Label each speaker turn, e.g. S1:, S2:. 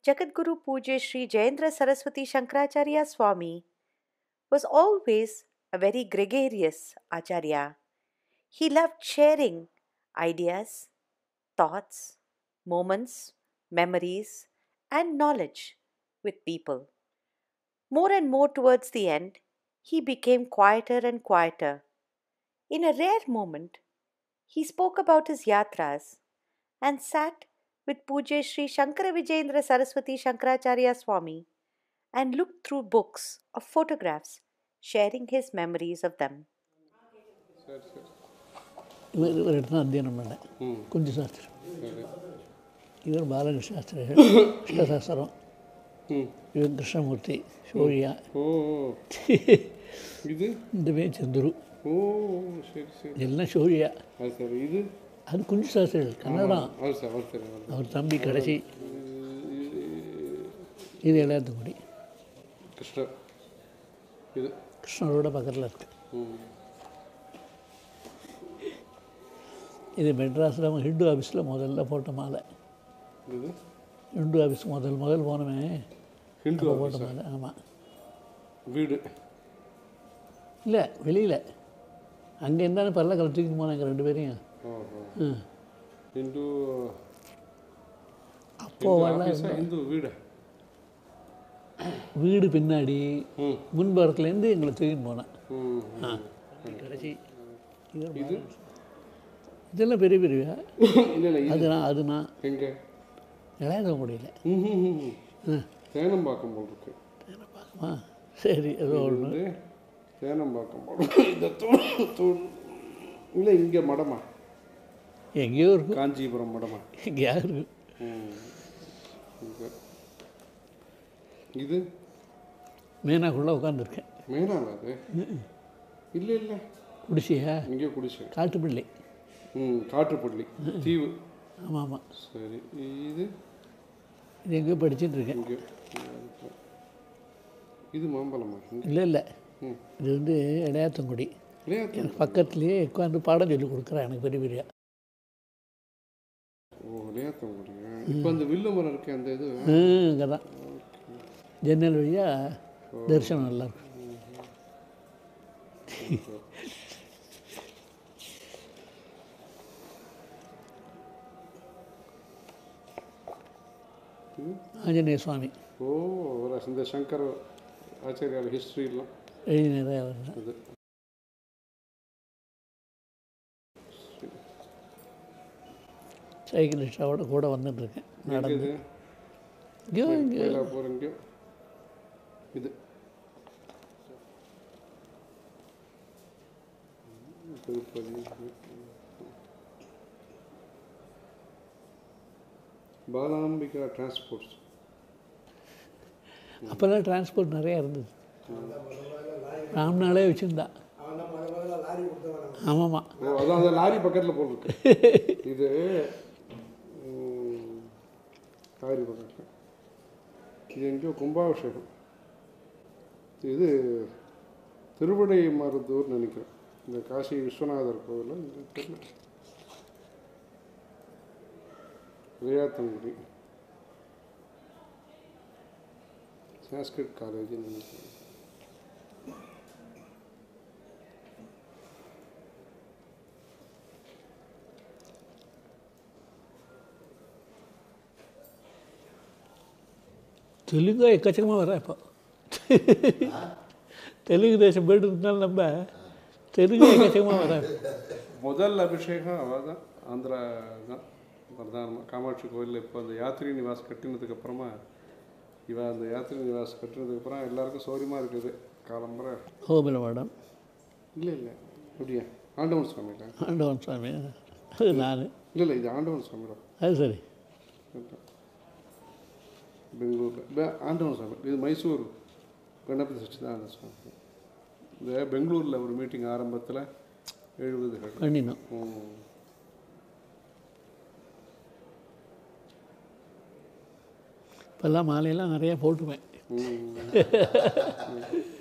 S1: Jagadguru Pujya Sri Jayendra Saraswati Shankaracharya Swami was always a very gregarious Acharya. He loved sharing ideas, thoughts, moments, memories, and knowledge with people. More and more towards the end, he became quieter and quieter. In a rare moment, he spoke about his yatras and sat with Pujya Sri Shankara Vijayendra Saraswati Shankaracharya Swami and looked through books of photographs, sharing his memories of them.
S2: சரி சரி
S3: இவர் இவர்கிட்ட தான் அத்தியனம் பண்ணேன்
S2: ம்
S3: குஞ்சு சாஸ்திரம்
S2: சரி
S3: இவர் பாலகிருஷ்ண சாஸ்திரிகள் கிருஷ்ணசாஸ்திரம்
S2: ம்
S3: இவர் கிருஷ்ணமூர்த்தி சோழியா
S2: ஓ ஓ. இது
S3: இந்த பேர் சந்துரு
S2: ஓ சரி சரி
S3: எல்லாம் சோழியா
S2: அது சரி இது
S3: அது குஞ்சு சாஸ்திரிகள் கன்னடம்
S2: அது சரி அவர் சரி அவர்
S3: அவர் தம்பி கடைசி இது இளையாத்துக்குடி
S2: கிருஷ்ணர் இது
S3: கிருஷ்ணரோட பக்கத்தில் இருக்கு
S2: ம்
S3: இது மெட்ராஸில் ஹிந்து ஆஃபீஸில் முதல்ல போட்ட மாலை
S2: இது
S3: ஹிந்து ஆஃபீஸ் முதல் முதல் போனவன்
S2: ஹிந்து
S3: அப்போ போட்ட
S2: ஆஃபீஸா?
S3: மாலை ஆமாம்
S2: வீடு
S3: இல்லை வெளியில் அங்கே இருந்தாலும் பல்ல கலத்துக்கு போனாங்க ரெண்டு பேரையும்
S2: ஓஹோ
S3: ம்.
S2: ஹிந்து
S3: அப்போ
S2: ஹிந்து
S3: வரல
S2: ஆஃபீஸா ஹிந்து வீடு
S3: வீடு பின்னாடி
S2: ம்
S3: முன்புறத்துலேருந்து எங்களை தூக்கின்னு போனேன்
S2: ம்
S3: ஆ கடைசி இது
S2: இது
S3: இதெல்லாம் பெரிய பெரிய
S2: இல்லை இல்லை
S3: அது நான் அது நான்
S2: எங்கே
S3: இளையாத முடியல
S2: ம்
S3: ம்
S2: தேனம்பாக்கம் போல் இருக்கு
S3: பார்க்கமா சரி ஏதோ ஒன்று
S2: வந்து தேனம்பாக்கம் போல் இருக்கு. இந்த தூண் தூண் இல்லை இங்கே மடமா
S3: எங்கேயோ இருக்கும்
S2: காஞ்சிபுரம் மடமா
S3: எங்கேயா இருக்கு
S2: ம் இங்க. இது
S3: மேனாக்குள்ளே உட்காந்துருக்கேன்
S2: மேலாங்க அது இல்லை இல்லை
S3: குடிசையா
S2: இங்கே குடிசை
S3: காட்டுப்பிள்ளை
S2: ம் காட்டுப்பள்ளி தீவு
S3: ஆமாம் ஆமாம்
S2: சரி இது
S3: இது எங்கேயோ படிச்சுட்டு இருக்கேன்
S2: இங்கே இது மாம்பழமா இங்க.
S3: இல்லை இல்லை
S2: ம்
S3: இது வந்து இளையாத்தங்குடி
S2: விளையாட்டு
S3: எனக்கு பக்கத்துலேயே உட்காந்து பாடம் சொல்லி கொடுக்குறேன் எனக்கு பெரிய பெரிய
S2: ஓ விளையாட்டு முடியுங்க இப்போ அந்த வில்லு மரம் இருக்கே அந்த இது
S3: அங்கே தான் ஜன்னல் வழியாக தரிசனம் நல்லா இருக்கும் ஆஞ்சநேய சுவாமி
S2: ஓ ஒரு இந்த சங்கர் ஆச்சாரியார் ஹிஸ்ட்ரிலாம்
S3: எழுதினதே அவர் தான்
S2: அது
S3: சைக்கிள் ரிக்ஷாவோட கூட வந்துட்டுருக்கேன்
S2: எங்க
S3: நடந்து
S2: இது
S3: இங்கேயோ இங்கே
S2: மயிலாப்பூர் எங்கேயோ இது திருப்பதி பாலாம்பிகா டிரான்ஸ்போர்ட்ஸ்
S3: அப்போல்லாம் டிரான்ஸ்போர்ட் நிறையா இருந்தது ராம்நாளே வச்சுருந்தா ஆமாம்மா
S2: ஓ அதான் அந்த லாரி பக்கத்தில் போட்டிருக்கு இது ம், லாரி பக்கத்தில் இது எங்கேயோ கும்பாபிஷேகம் இது திருவிடை மருதூர் நினைக்கிறேன் இந்த காசி விஸ்வநாதர் கோவில் இந்த தெரியல விளையாத்தங்குடி சான்ஸ்கிரிட் காலேஜ் நினைக்கிறேன்
S3: தெலுங்கு எக்கச்சக்கமாக வர இப்போ தெலுங்கு தேசம் போயிட்டு இருந்தாலும் நம்ம தெலுங்கு எக்கச்சக்கமாக வர
S2: முதல் அபிஷேகம் அவள் தான் ஆந்திரா தான் பிரதானமாக காமாட்சி கோயிலில் இப்போ அந்த யாத்ரி நிவாஸ் கட்டினதுக்கு அப்புறமா இவ அந்த யாத்ரி நிவாஸ் கட்டினதுக்கு அப்புறம் எல்லாருக்கும் சௌரியமாக இருக்குது காலம்பரை
S3: கோபில மேடம்
S2: இல்லை இல்லை அப்படியா ஆண்டவன் சுவாமியில்
S3: ஆண்டவன் சுவாமி அது நான்
S2: இல்லை இல்லை இது ஆண்டவன் சுவாமிடா
S3: அது சரி
S2: பெங்களூரில் ஆண்டவன் சுவாமி இது மைசூர் கணபதி சச்சிதானந்த சுவாமி இந்த பெங்களூரில் ஒரு மீட்டிங் ஆரம்பத்தில் எழுபதுகள்
S3: பண்ணினோம்
S2: ம்.
S3: இப்போல்லாம் மாலையெல்லாம் நிறையா போட்டுவேன்
S2: ம்.